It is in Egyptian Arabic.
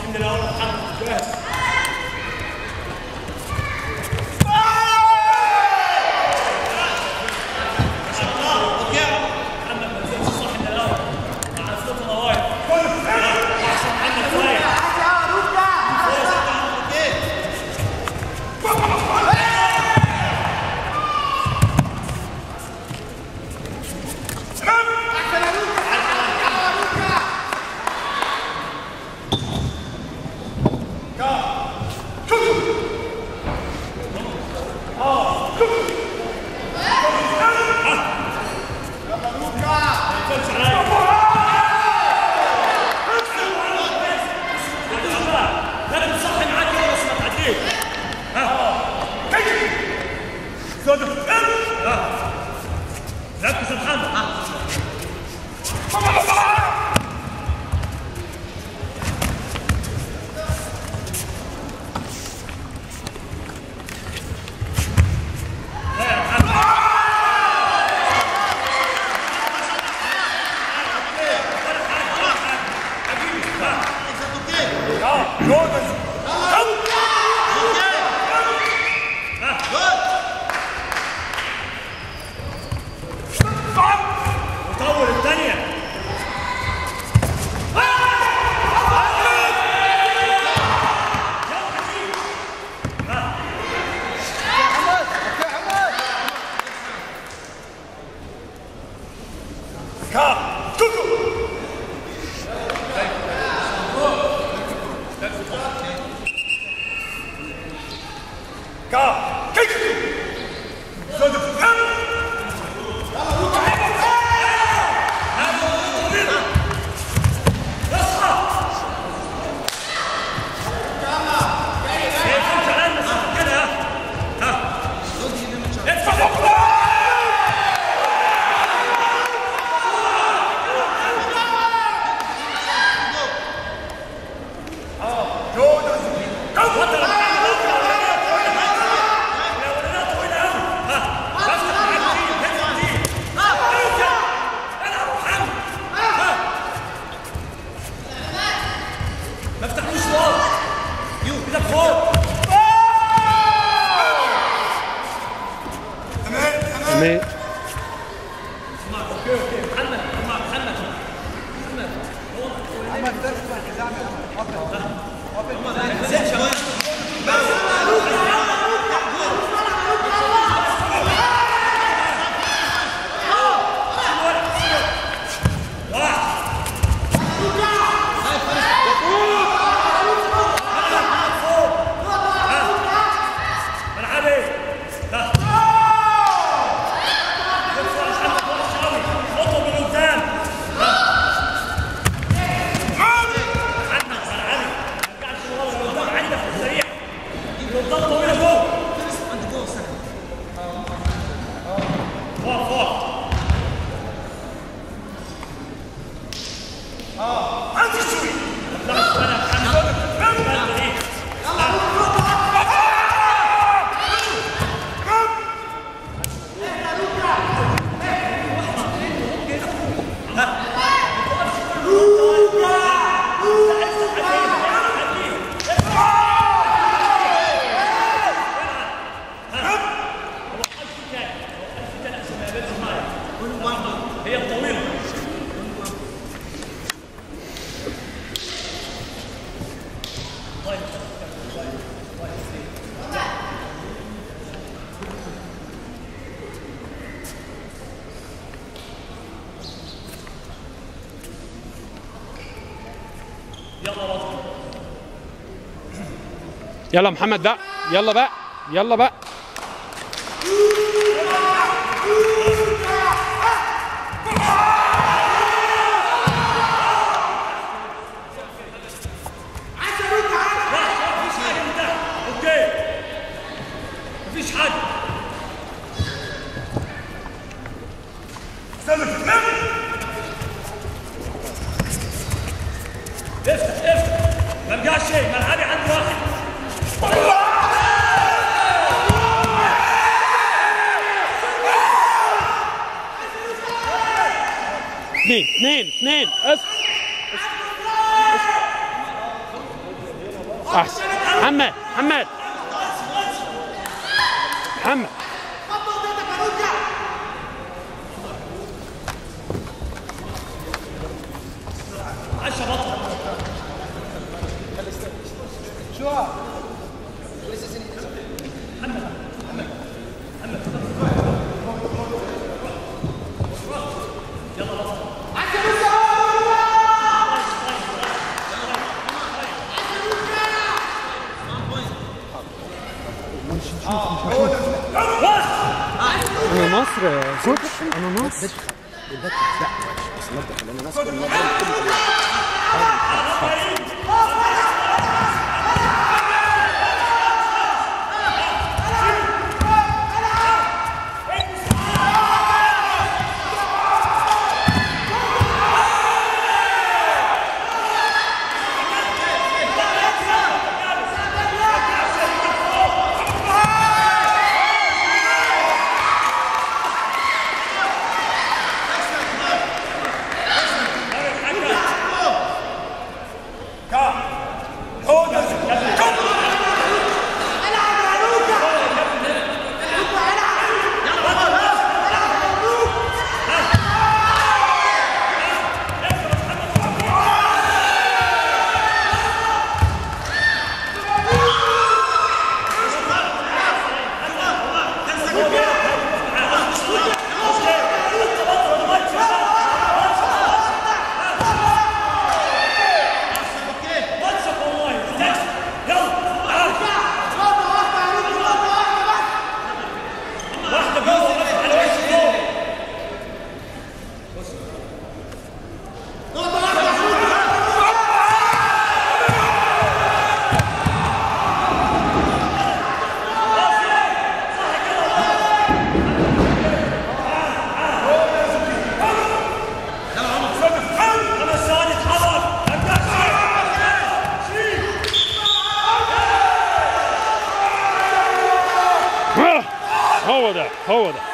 من الاول محمد جاهز محمد ما تنساش صح من الاول مع صوت النوايا احسن محمد شويه ما تنساش عليا لازم تصحي معاك كده بس ما تعديش ها ركز يا محمد لا يا محمد وطول الثانية هي خمسة الآن بس كده ها ها ادفع ما فتحتوش فوق ايدك فوق تمام اوكي اوكي محمد محمد محمد ملعب ايه؟ ها ادفع يا محمد وحش قوي خطوه من قدام محمد سرعاني ما ترجعش لورا لقدام عندك في السريع قدام طويله فوق فوق فوق انت شوي اطلع انا محمد محمد ايه هي الطويلة يلا وصل يلا محمد بقى يلا بقى يلا بقى مفيش حاجة من ده اوكي مفيش حاجة افتح افتح ما رجعش شيء ملعبي عندي واحد اثنين اثنين اثنين اسكت احسن محمد محمد محمد انا مصر يا زوج انا مصر ماتشك والله تكسب يلا تعال واحدة جوه بس على وش جوه خمس ثواني اتحرك رجع شيل آه، هو ده هو ده